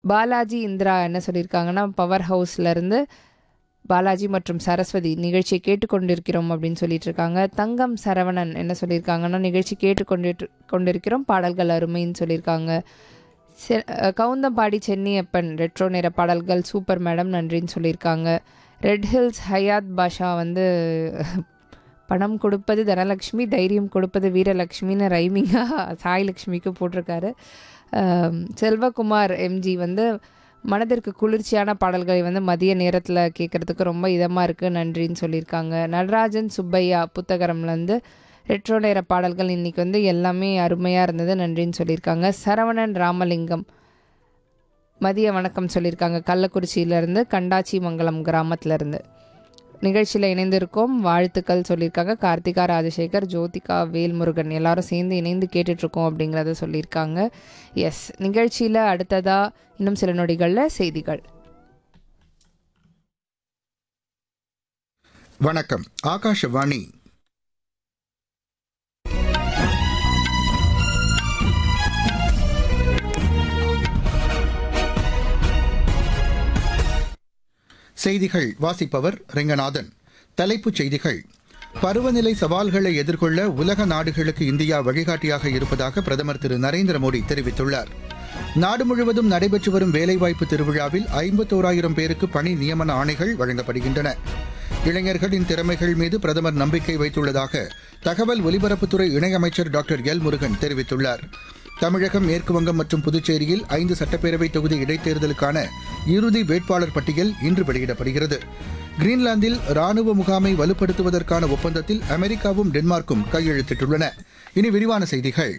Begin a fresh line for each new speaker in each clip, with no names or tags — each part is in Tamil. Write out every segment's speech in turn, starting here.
பாலாஜி இந்திரா என்ன சொல்லியிருக்காங்கன்னா பவர் ஹவுஸ்லேருந்து பாலாஜி மற்றும் சரஸ்வதி நிகழ்ச்சியை கேட்டுக்கொண்டிருக்கிறோம் அப்படின்னு சொல்லிட்டு இருக்காங்க தங்கம் சரவணன் என்ன சொல்லியிருக்காங்கன்னா நிகழ்ச்சி கேட்டுக்கொண்டு கொண்டிருக்கிறோம் பாடல்கள் அருமைன்னு சொல்லியிருக்காங்க செ- அஹ் கவுந்தம்பாடி சென்னியப்பன் ரெட்ரோ நிற பாடல்கள் சூப்பர் மேடம் நன்றின்னு சொல்லியிருக்காங்க ரெட் ஹில்ஸ் ஹயாத் பாஷா வந்து பணம் கொடுப்பது தனலக்ஷ்மி தைரியம் கொடுப்பது வீரலக்ஷ்மின்னு ரைமிங்காக சாய்லக்ஷ்மிக்கு போட்டிருக்காரு அம், செல்வகுமார் எம்ஜி வந்து மனதிற்கு குளிர்ச்சியான பாடல்களை வந்து மதிய நேரத்தில் கேட்குறதுக்கு ரொம்ப இதமாக இருக்குது நன்றின்னு சொல்லியிருக்காங்க நடராஜன் சுப்பையா புத்தகரம்லேருந்து ரெட்ரோ நேர பாடல்கள் இன்றைக்கி வந்து எல்லாமே அருமையாக இருந்தது நன்றின்னு சொல்லியிருக்காங்க சரவணன் ராமலிங்கம் மதிய வணக்கம் சொல்லியிருக்காங்க கள்ளக்குறிச்சியிலேருந்து கண்டாச்சி மங்கலம் கிராமத்துலேருந்து நிகழ்ச்சியில் இணைந்திருக்கோம் வாழ்த்துக்கள் சொல்லியிருக்காங்க கார்த்திகா ராஜசேகர் ஜோதிகா வேல்முருகன் எல்லாரும் சேர்ந்து இணைந்து கேட்டுட்ருக்கோம் அப்படிங்கிறத சொல்லியிருக்காங்க எஸ் நிகழ்ச்சியில் அடுத்ததாக இன்னும் சில நொடிகளில் செய்திகள்
வணக்கம் ஆகாஷவாணி செய்திகள் வாசிப்பவர் ரெங்கநாதன் தலைப்புச் செய்திகள் பருவநிலை சவால்களை எதிர்கொள்ள உலக நாடுகளுக்கு இந்தியா வழிகாட்டியாக இருப்பதாக பிரதமர் திரு நரேந்திர மோடி தெரிவித்துள்ளார் நாடு முழுவதும் நடைபெற்று வரும் வேலைவாய்ப்பு திருவிழாவில் ஐம்பத்தோராயிரம் பேருக்கு பணி நியமன ஆணைகள் வழங்கப்படுகின்றன இளைஞர்களின் திறமைகள் மீது பிரதமர் நம்பிக்கை வைத்துள்ளதாக தகவல் ஒலிபரப்புத்துறை இணையமைச்சர் டாக்டர் எல் முருகன் தெரிவித்துள்ளார் தமிழகம் மேற்குவங்கம் மற்றும் புதுச்சேரியில் ஐந்து சட்டப்பேரவை தொகுதி இடைத்தேர்தலுக்கான இறுதி வேட்பாளர் பட்டியல் இன்று வெளியிடப்படுகிறது கிரீன்லாந்தில் ராணுவ முகாமை வலுப்படுத்துவதற்கான ஒப்பந்தத்தில் அமெரிக்காவும் டென்மார்க்கும் கையெழுத்திட்டுள்ளன இனி விரிவான செய்திகள்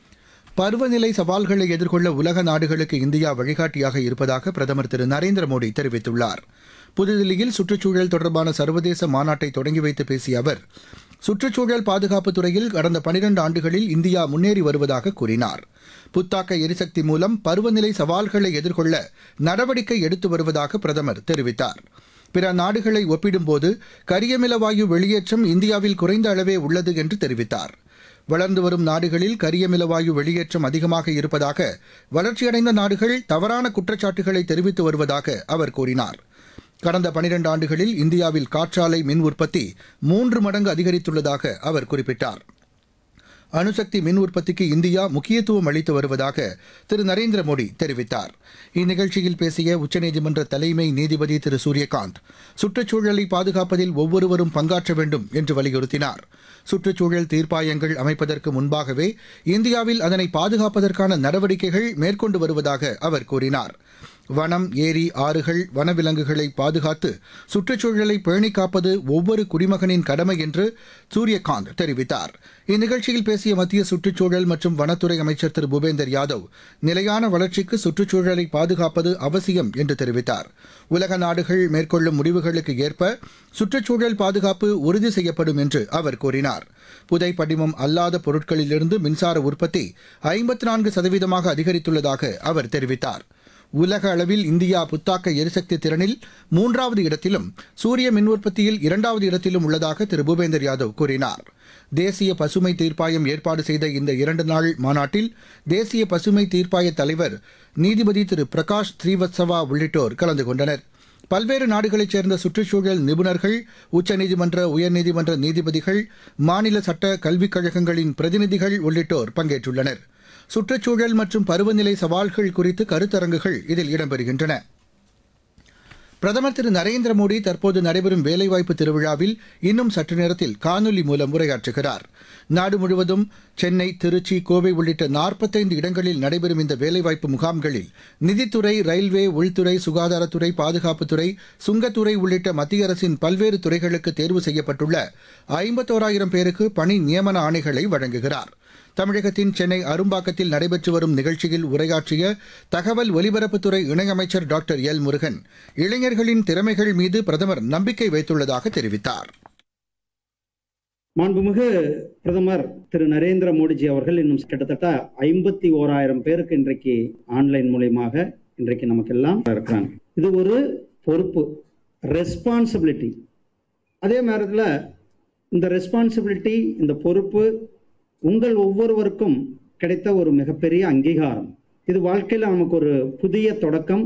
பருவநிலை சவால்களை எதிர்கொள்ள உலக நாடுகளுக்கு இந்தியா வழிகாட்டியாக இருப்பதாக பிரதமர் திரு நரேந்திர மோடி தெரிவித்துள்ளார் புதுதில்லியில் சுற்றுச்சூழல் தொடர்பான சர்வதேச மாநாட்டை தொடங்கி வைத்து பேசிய அவர் சுற்றுச்சூழல் பாதுகாப்பு துறையில் கடந்த பனிரண்டு ஆண்டுகளில் இந்தியா முன்னேறி வருவதாக கூறினார் புத்தாக்க எரிசக்தி மூலம் பருவநிலை சவால்களை எதிர்கொள்ள நடவடிக்கை எடுத்து வருவதாக பிரதமர் தெரிவித்தார் பிற நாடுகளை ஒப்பிடும்போது கரியமில வாயு வெளியேற்றம் இந்தியாவில் குறைந்த அளவே உள்ளது என்று தெரிவித்தார் வளர்ந்து வரும் நாடுகளில் கரியமில வாயு வெளியேற்றம் அதிகமாக இருப்பதாக வளர்ச்சியடைந்த நாடுகள் தவறான குற்றச்சாட்டுகளை தெரிவித்து வருவதாக அவர் கூறினார் கடந்த பனிரெண்டு ஆண்டுகளில் இந்தியாவில் காற்றாலை மின் உற்பத்தி மூன்று மடங்கு அதிகரித்துள்ளதாக அவர் குறிப்பிட்டார் அணுசக்தி மின் உற்பத்திக்கு இந்தியா முக்கியத்துவம் அளித்து வருவதாக திரு நரேந்திர மோடி தெரிவித்தார் இந்நிகழ்ச்சியில் பேசிய உச்சநீதிமன்ற தலைமை நீதிபதி திரு சூரியகாந்த் சுற்றுச்சூழலை பாதுகாப்பதில் ஒவ்வொருவரும் பங்காற்ற வேண்டும் என்று வலியுறுத்தினார் சுற்றுச்சூழல் தீர்ப்பாயங்கள் அமைப்பதற்கு முன்பாகவே இந்தியாவில் அதனை பாதுகாப்பதற்கான நடவடிக்கைகள் மேற்கொண்டு வருவதாக அவர் கூறினார் வனம் ஏரி ஆறுகள் வனவிலங்குகளை பாதுகாத்து சுற்றுச்சூழலை பேணிக் காப்பது ஒவ்வொரு குடிமகனின் கடமை என்று சூரியகாந்த் தெரிவித்தார் இந்நிகழ்ச்சியில் பேசிய மத்திய சுற்றுச்சூழல் மற்றும் வனத்துறை அமைச்சர் திரு பூபேந்தர் யாதவ் நிலையான வளர்ச்சிக்கு சுற்றுச்சூழலை பாதுகாப்பது அவசியம் என்று தெரிவித்தார் உலக நாடுகள் மேற்கொள்ளும் முடிவுகளுக்கு ஏற்ப சுற்றுச்சூழல் பாதுகாப்பு உறுதி செய்யப்படும் என்று அவர் கூறினார் புதை படிமம் அல்லாத பொருட்களிலிருந்து மின்சார உற்பத்தி ஐம்பத்தி நான்கு சதவீதமாக அதிகரித்துள்ளதாக அவர் தெரிவித்தார் உலக அளவில் இந்தியா புத்தாக்க எரிசக்தி திறனில் மூன்றாவது இடத்திலும் சூரிய மின் உற்பத்தியில் இரண்டாவது இடத்திலும் உள்ளதாக திரு பூபேந்தர் யாதவ் கூறினார் தேசிய பசுமை தீர்ப்பாயம் ஏற்பாடு செய்த இந்த இரண்டு நாள் மாநாட்டில் தேசிய பசுமை தீர்ப்பாய தலைவர் நீதிபதி திரு பிரகாஷ் ஸ்ரீவத்சவா உள்ளிட்டோர் கலந்து கொண்டனர் பல்வேறு நாடுகளைச் சேர்ந்த சுற்றுச்சூழல் நிபுணர்கள் உச்சநீதிமன்ற உயர்நீதிமன்ற நீதிபதிகள் மாநில சட்ட கல்விக் கழகங்களின் பிரதிநிதிகள் உள்ளிட்டோர் பங்கேற்றுள்ளனர் சுற்றுச்சூழல் மற்றும் பருவநிலை சவால்கள் குறித்து கருத்தரங்குகள் இதில் இடம்பெறுகின்றன பிரதமர் திரு நரேந்திர மோடி தற்போது நடைபெறும் வேலைவாய்ப்பு திருவிழாவில் இன்னும் சற்று நேரத்தில் காணொலி மூலம் உரையாற்றுகிறார் நாடு முழுவதும் சென்னை திருச்சி கோவை உள்ளிட்ட நாற்பத்தைந்து இடங்களில் நடைபெறும் இந்த வேலைவாய்ப்பு முகாம்களில் நிதித்துறை ரயில்வே உள்துறை சுகாதாரத்துறை பாதுகாப்புத்துறை சுங்கத்துறை உள்ளிட்ட மத்திய அரசின் பல்வேறு துறைகளுக்கு தேர்வு செய்யப்பட்டுள்ள ஐம்பத்தோராயிரம் பேருக்கு பணி நியமன ஆணைகளை வழங்குகிறார் தமிழகத்தின் சென்னை அரும்பாக்கத்தில் நடைபெற்று வரும் நிகழ்ச்சியில் உரையாற்றிய தகவல் ஒலிபரப்புத்துறை இணையமைச்சர் டாக்டர் எல் முருகன் இளைஞர்களின் திறமைகள் மீது பிரதமர் நம்பிக்கை வைத்துள்ளதாக தெரிவித்தார்
மாண்புமிகு பிரதமர் திரு நரேந்திர மோடிஜி அவர்கள் இன்னும் கிட்டத்தட்ட ஐம்பத்தி ஓராயிரம் பேருக்கு இன்றைக்கு ஆன்லைன் மூலியமாக இன்றைக்கு நமக்கெல்லாம் இருக்கிறாங்க இது ஒரு பொறுப்பு ரெஸ்பான்சிபிலிட்டி அதே நேரத்தில் இந்த ரெஸ்பான்சிபிலிட்டி இந்த பொறுப்பு உங்கள் ஒவ்வொருவருக்கும் கிடைத்த ஒரு மிகப்பெரிய அங்கீகாரம் இது வாழ்க்கையில் நமக்கு ஒரு புதிய தொடக்கம்